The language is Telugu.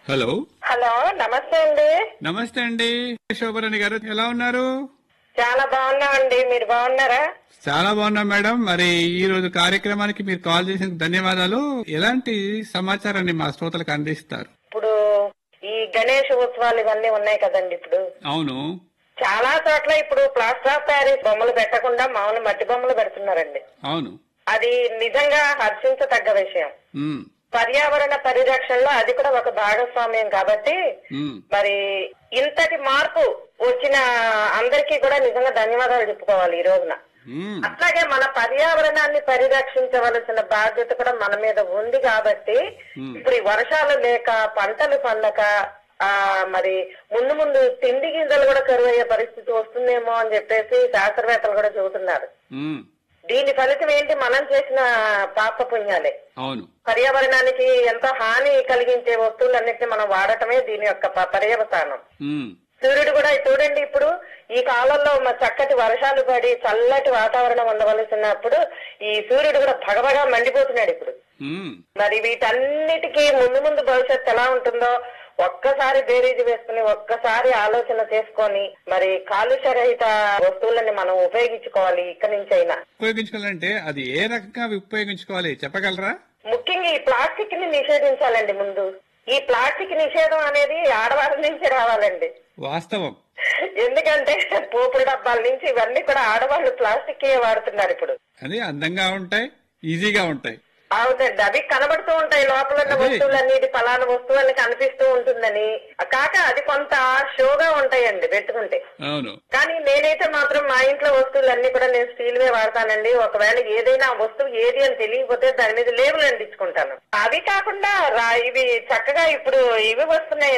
హలో హలో నమస్తే అండి నమస్తే అండి శోభరణి గారు ఎలా ఉన్నారు చాలా బాగున్నామండి మీరు బాగున్నారా చాలా బాగున్నాం మేడం మరి ఈ రోజు కార్యక్రమానికి మీరు కాల్ చేసిన ధన్యవాదాలు ఎలాంటి సమాచారాన్ని మా శ్రోతలకు అందిస్తారు ఇప్పుడు ఈ గణేష్ ఉత్సవాలు ఇవన్నీ ఉన్నాయి కదండి ఇప్పుడు అవును చాలా చోట్ల ఇప్పుడు ప్లాస్టర్ ఆఫ్ ప్యారిస్ బొమ్మలు పెట్టకుండా మామూలు మట్టి బొమ్మలు పెడుతున్నారండి అవును అది నిజంగా హర్షించదగ్గ విషయం ఉమ్, పర్యావరణ పరిరక్షణలో అది కూడా ఒక భాగస్వామ్యం కాబట్టి ఉమ్, మరి ఇంతటి మార్పు వచ్చిన అందరికీ కూడా నిజంగా ధన్యవాదాలు చెప్పుకోవాలి ఈ రోజున ఉమ్, అట్లాగే మన పర్యావరణాన్ని పరిరక్షించవలసిన బాధ్యత కూడా మన మీద ఉంది కాబట్టి Hmm. ఇప్పుడు ఈ వర్షాలు లేక పంటలు పండక ఆ మరి ముందు ముందు తిండి గింజలు కూడా కరువయ్యే పరిస్థితి వస్తుందేమో అని చెప్పేసి శాస్త్రవేత్తలు కూడా చెబుతున్నారు ఉమ్, దీని ఫలితం ఏంటి మనం చేసిన పాప పుణ్యాలే అవును పర్యావరణానికి ఎంతో హాని కలిగించే వస్తువులన్నింటినీ మనం వాడటమే దీని యొక్క ప- పర్యవసానం ఉమ్, సూర్యుడు కూడా చూడండి ఇప్పుడు ఈ కాలంలో మ- చక్కటి వర్షాలు పడి చల్లటి వాతావరణం ఉండవలసినప్పుడు ఈ సూర్యుడు కూడా భగభగా మండిపోతున్నాడు ఇప్పుడు ఉమ్, మరి వీటన్నిటికీ ముందు ముందు భవిష్యత్తు ఎలా ఉంటుందో ఒక్కసారి బేరీజు వేసుకుని ఒక్కసారి ఆలోచన చేసుకొని మరి కాలుష్య రహిత వస్తువులని మనం ఉపయోగించుకోవాలి ఇక్కడి నుంచి అయినా ఉపయోగించుకోవాలంటే అది ఏ రకంగా ఉపయోగించుకోవాలి చెప్పగలరా ముఖ్యంగా ఈ ప్లాస్టిక్ ని నిషేధించాలండి ముందు ఈ ప్లాస్టిక్ నిషేధం అనేది ఆడవారి నుంచి రావాలండి వాస్తవం ఎందుకంటే పోపుల డబ్బాల నుంచి ఇవన్నీ కూడా ఆడవాళ్ళు ప్లాస్టిక్ వాడుతున్నారు ఇప్పుడు అది అందంగా ఉంటాయి ఈజీగా ఉంటాయి అవునండి అవి కనబడుతూ ఉంటాయి లోపల ఉన్న అదే. వస్తువులన్నీ ఇది ఫలానా వస్తువులని కనిపిస్తూ ఉంటుందని కాక అది కొంత షోగా ఉంటాయండి పెట్టుకుంటే అవును కానీ నేనైతే మాత్రం మా ఇంట్లో వస్తువులన్నీ కూడా నేను స్టీల్ వే వాడతానండి ఒకవేళ ఏదైనా వస్తువు ఏది అని తెలియకపోతే దాని మీద లేబుల్ అంటించుకుంటాను అవి కాకుండా రా- ఇవి చక్కగా ఇప్పుడు ఇవి వస్తున్నాయి